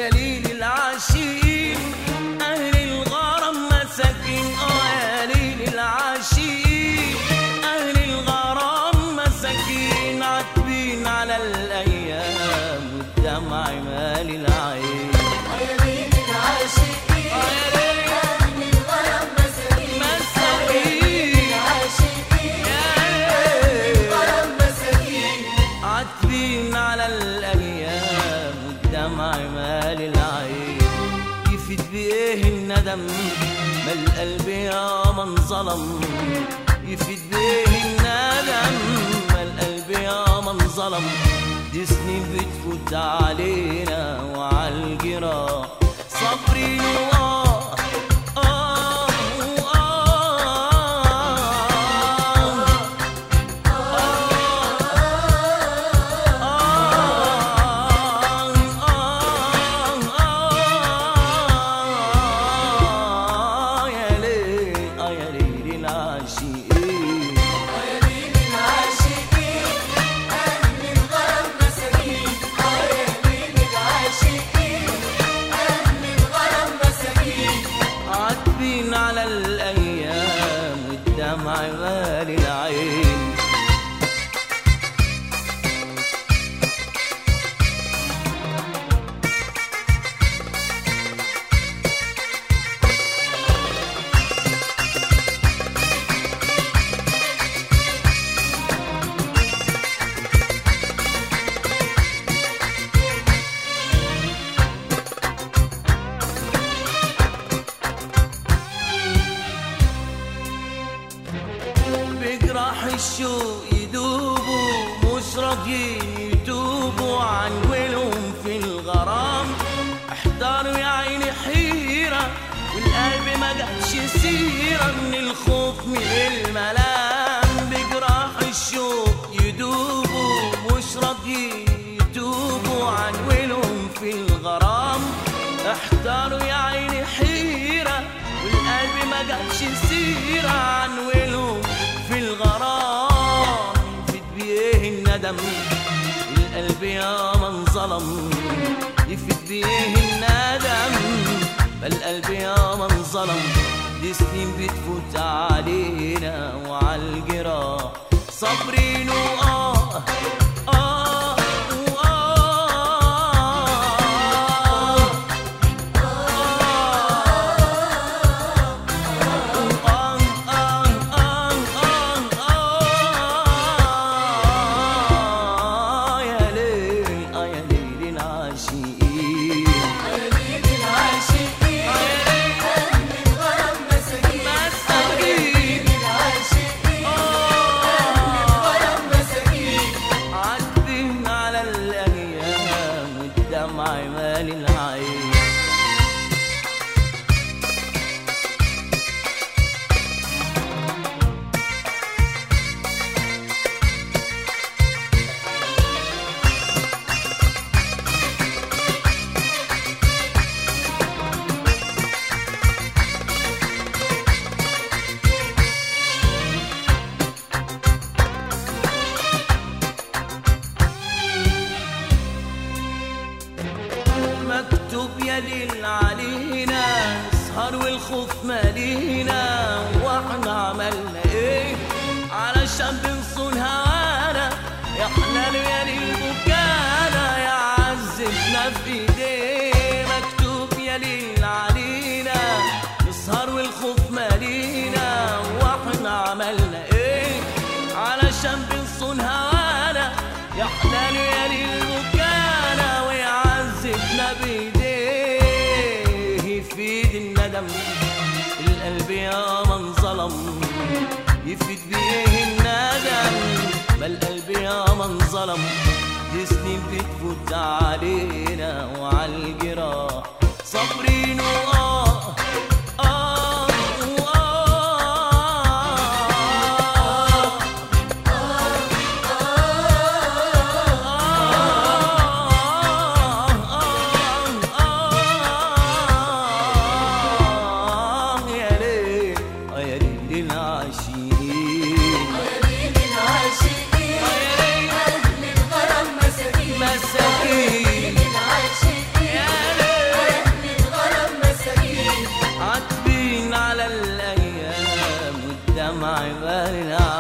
يا ليل العاشقين أهل الغرام مساكين آه يا ليل العاشقين أهل الغرام مساكين عاتبين على الأيام والدمع مال العين يا ليل العاشقين آه يا ليل أهل الغرام مساكين مساكين العاشقين يا الغرام مساكين عاتبين على الايام والدمع مال العين يفيد بايه الندم ما القلب يا من ظلم يفيد بايه الندم ما القلب يا من ظلم دي سنين بتفوت علينا وعالجراح صبري وآه آه آه يا ليل آه يا ليل العاشقين يا ليل العاشقين أهل الغرام مساكين يا ليل العاشقين أهل الغرام مساكين عاتبين على الأيام والدمع مال العين بجراح الشوق يدوبوا مش راضيين يتوبوا عن ولهم في الغرام احتاروا يا عيني حيرة والقلب ما جابش سيرة من الخوف من الملام بجراح الشوق يدوبوا مش راضيين يتوبوا عن ولهم في الغرام احتاروا يا عيني حيرة والقلب ما جابش سيرة عن ولهم في الغرام يفيد بيه الندم القلب يا من ظلم يفيد بيه الندم فالقلب يا من ظلم دي سنين بتفوت علينا وعالجراح صابرين وآه آه وآه يا ليل آه يا ليل العاشقين يا ليل العاشقين أهل الغرام مساكين مساكين العاشقين أهل الغرام مساكين عاتبين على الأيام والدمع مال العين مكتوب يا ليل علينا نسهر والخوف مالينا واحنا عملنا ايه علشان بنصون هوانا يا حلال يا ليل بكانا يا عزتنا في ايديه مكتوب يا ليل علينا نسهر والخوف مالينا واحنا عملنا ايه علشان بنصون هوانا يا حلال يا ليل بكانا ويعذبنا بايديه يفيد الندم القلب يا من ظلم يفيد بيه الندم ما القلب يا من ظلم دي سنين بتفوت علينا وعالجراح صابرين وآه آه وآه يا ليل يا ليل العاشقين يا ليل العاشقين أهل الغرام مساكين مساكين العاشقين يا ليل عبال العاشقين